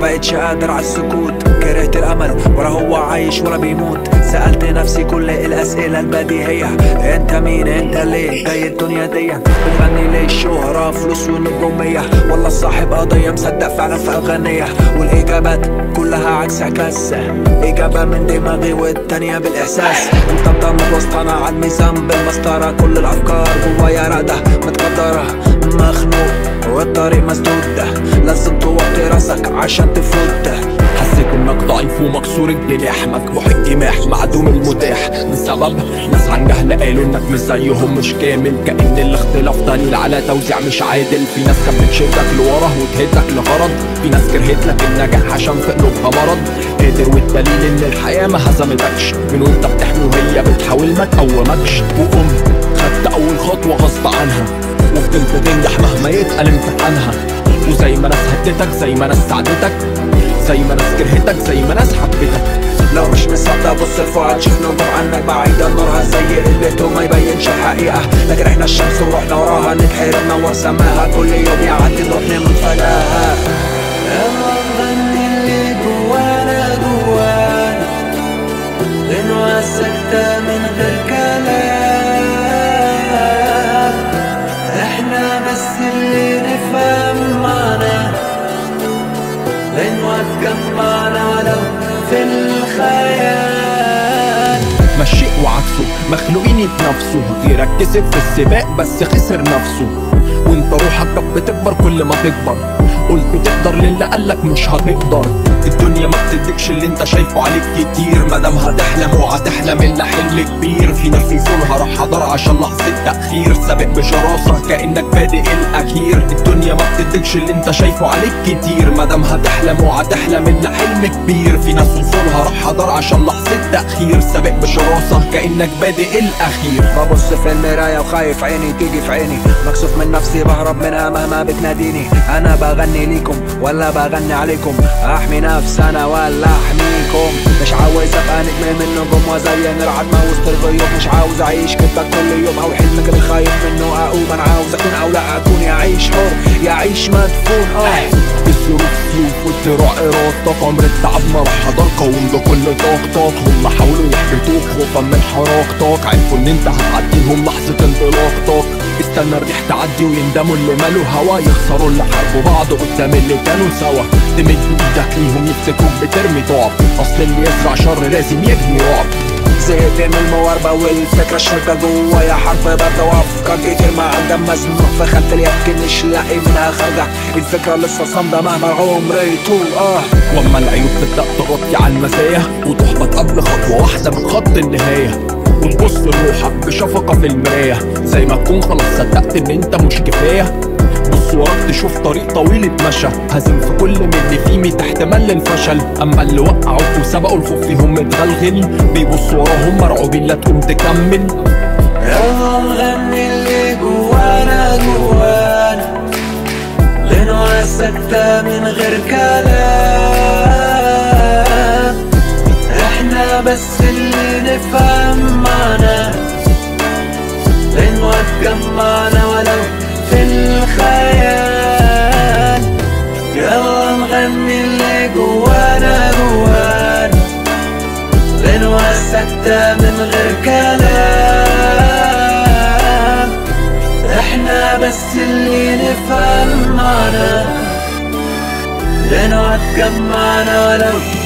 بقتش قادر على السكوت كرهت الامل ولا هو عايش ولا بيموت سألت نفسي كل الاسئلة البديهية انت مين انت ليه جاي الدنيا دي بتغني ليه الشهرة فلوس ونجومية والله صاحب قضية مصدق فعلا في اغنية والاجابات كلها عكس عكاس اجابة من دماغي والتانية بالاحساس انت بضمك وسط انا على الميزان بالمسطرة كل الافكار جوايا راقدة متقدرة مخنوق والطريق مسدود لازم توطي راسك عشان تفوت حسيت انك ضعيف ومكسور الجناح مجروح الجماح معدوم المتاح بسبب ناس عن جهل قالوا انك مش زيهم مش كامل كأن الاختلاف دليل على توزيع مش عادل في ناس كانت بتشدك لورا وتهدك لغرض في ناس كرهت لك النجاح عشان في قلوبها مرض قادر والدليل ان الحياة ما هزمتكش من وانت بتحمي وهي بتحاول ما تقومكش وقمت خدت اول خطوة غصب عنها وفضلت تنجح مهما يتقل امتحانها وزي ما ناس هدتك زي ما ناس ساعدتك زي ما ناس كرهتك زي ما ناس حبتك لو مش مصدق بص لفوق تشوف نور عنك بعيدة نورها زي البيت وما يبينش الحقيقة لكن احنا الشمس ورحنا وراها نتحرق نور سماها كل يوم يعدي نروح من فجاها يلا نغني اللي جوانا جوانا غنوة ساكتة من غير كلام احنا بس اللي نفهم معنا غنوة تجمعنا ولو في الخيال مشيء وعكسه مخلوقين يتنافسوا غيرك كسب في السباق بس خسر نفسه وانت روحك كانت بتكبر كل ما تكبر قلت تقدر للي قالك مش هتقدر الدنيا ما بتديكش اللي انت شايفه عليك كتير مادام هتحلم وهتحلم الا حلم كبير في ناس يصونها راح حضر عشان لحظة تأخير سابق بشراسة كأنك بادئ الأخير الدنيا ما بتديكش اللي انت شايفه عليك كتير مادام هتحلم وهتحلم الا حلم كبير في ناس وصولها راح حضر عشان لحظة تأخير سابق بشراسة كأنك بادئ الأخير ببص في المراية وخايف عيني تيجي في عيني مكسوف من نفسي بهرب منها مهما بتناديني انا بغني ليكم ولا بغني عليكم احمي نفسي انا ولا احميكم مش عاوز ابقى نجم من نجوم وزين العتمة وسط الغيوم مش عاوز اعيش كدبك كل يوم او حلمك اللي خايف منه اقوم انا عاوز اكون او لا اكون يعيش حر يعيش مدفون اه الظروف سيوف والذراع إرادتك عمر التعب ما راح حضر قوم بكل طاقتك هم حاولوا يحبطوك خوفا من حراقتك عرفوا ان انت هتعديهم لحظة انطلاقتك استنى الريح تعدي ويندموا اللي مالوا هوا يخسروا اللي حاربوا بعض قدام اللي كانوا سوا تمد ايدك ليهم يفتكروك بترمي طعب اصل اللي يزرع شر لازم يجني رعب زهقت من المواربة والفكرة الشركة جوايا حرف باردة وافكار كتير ما عندها مزنوق في خلف اليد مش لاقي منها خارجة الفكرة لسه صامدة مهما العمر يطول اه واما العيوب تبدا تغطي على المزايا وتحبط قبل خطوه واحده من خط النهايه وتبص لروحك بشفقه في المرايه زي ما تكون خلاص صدقت ان انت مش كفايه بص وراك تشوف طريق طويل اتمشى هزم في كل من اللي فيه ميت احتمال للفشل اما اللي وقعوك وسبقوا الخوف فيهم متغلغل بيبصوا وراهم مرعوبين لا تقوم تكمل يلا نغني اللي جوانا جوانا غنوة ساكتة من غير كلام احنا بس اللي نفهم معنا غنوة تجمعنا ولو في الخيال يلا نغني اللي جوانا جوانا غنوة ساكتة من غير كلام احنا بس اللي نفهم معنا غنوة تجمعنا ولو